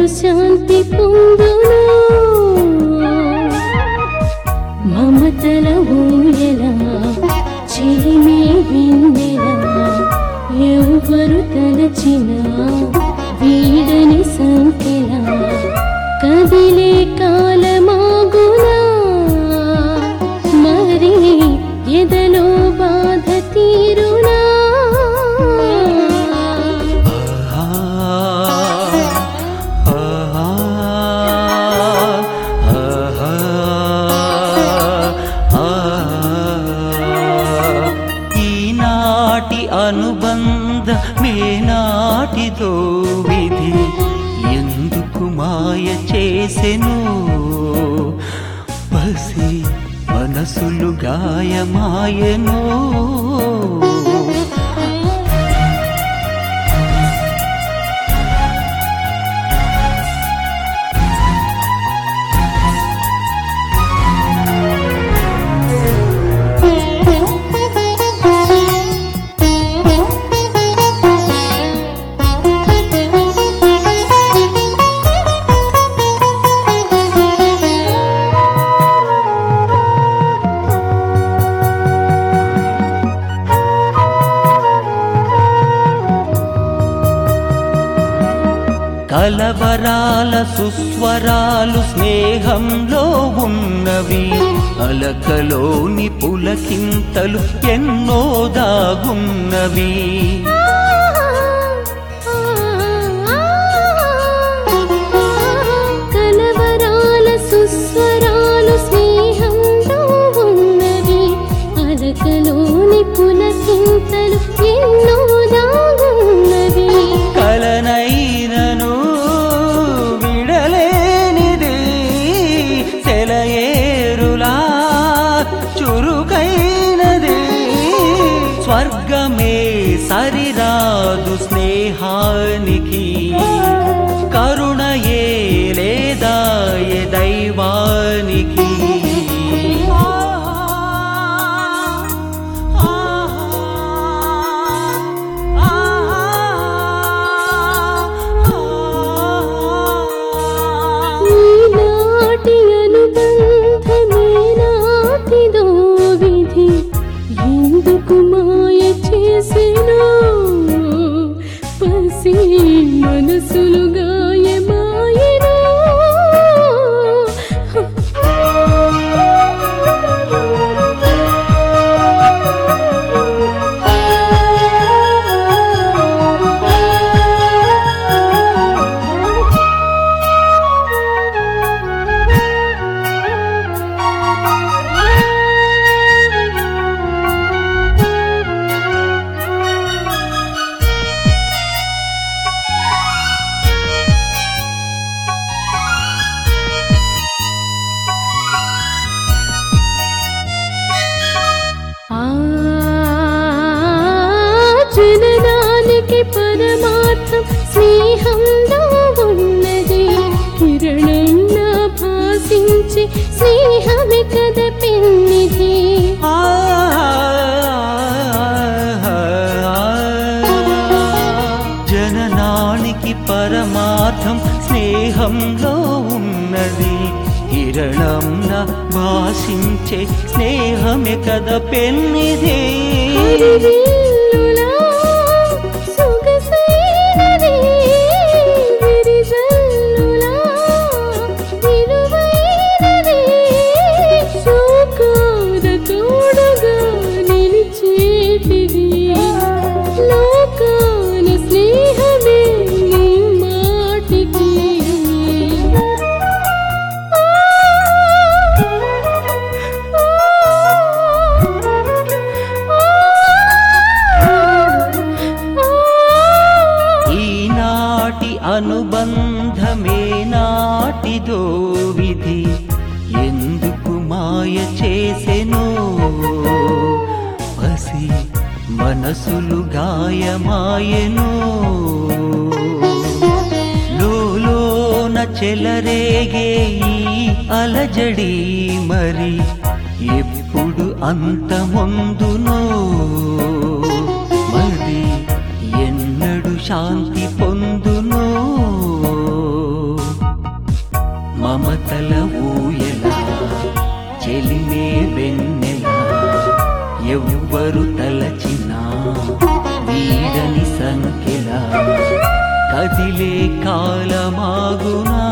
శాంతి పొందును మమతల ఊయల చెలిమే వెన్నెల ఎవ్వరు తలచిన వీడని సంఖ్యల కదిలే కాలమాగునా మరి ఎదలో బాధ తీరునా ఈనాటి అనుబంధ మేనాటితో విధి ఎందుకు మాయ చేసెను పసి మనసులు గాయమాయను కలవరాల సుస్వరాలు స్నేహంలో ఉన్నవి అలకలోని పులకింతలు ఎన్నో దాగున్నవి కలవరాల సుస్వరాలు స్నేహంలో ఉన్నవి అలకలోని పులకింతలు ఎన్నో దాగున్నవి కలనైనను విడలేనిది సెలయేరులా చురుకైనది స్వర్గమే సరిరాదు స్నేహానికి కరుణయే లేదా ఏ దైవానికి ఈనాటి అనుబంధమే నాటిదో విధి ఎందుకు మాయ చేసెను పసి మనసులు గాయమాయను ఆ జననానికి పరమార్థం స్నేహంలో ఉన్నది కిరణంగా భాషించి స్నేహమే కథ పెన్నిది జననానికి పరమార్థం స్నేహంలో ఉన్నది కిరణంన భాషించే స్నేహమే కథ పెన్నిది హరివిల్లులా సొగసైనది విరిజల్లులా విలువైనది శోకాద తోడుగా నిలిచేటిది లోకాన స్నేహమే నీ మాటికి ఈనాటి అనుబంధమే నాటిదో విధి ఎందుకు మాయ చేసెను పసి మనసులు గాయమాయెను లోలోన చెలరేగే ఈ అలజడి మరి ఎప్పుడు అంతమొందునో మరి ఎన్నడు శాంతి పొందునో చెలిమే వెన్నెల ఎవ్వరు తలచినా వీడని సంఖ్యల కదిలే కాలమాగునా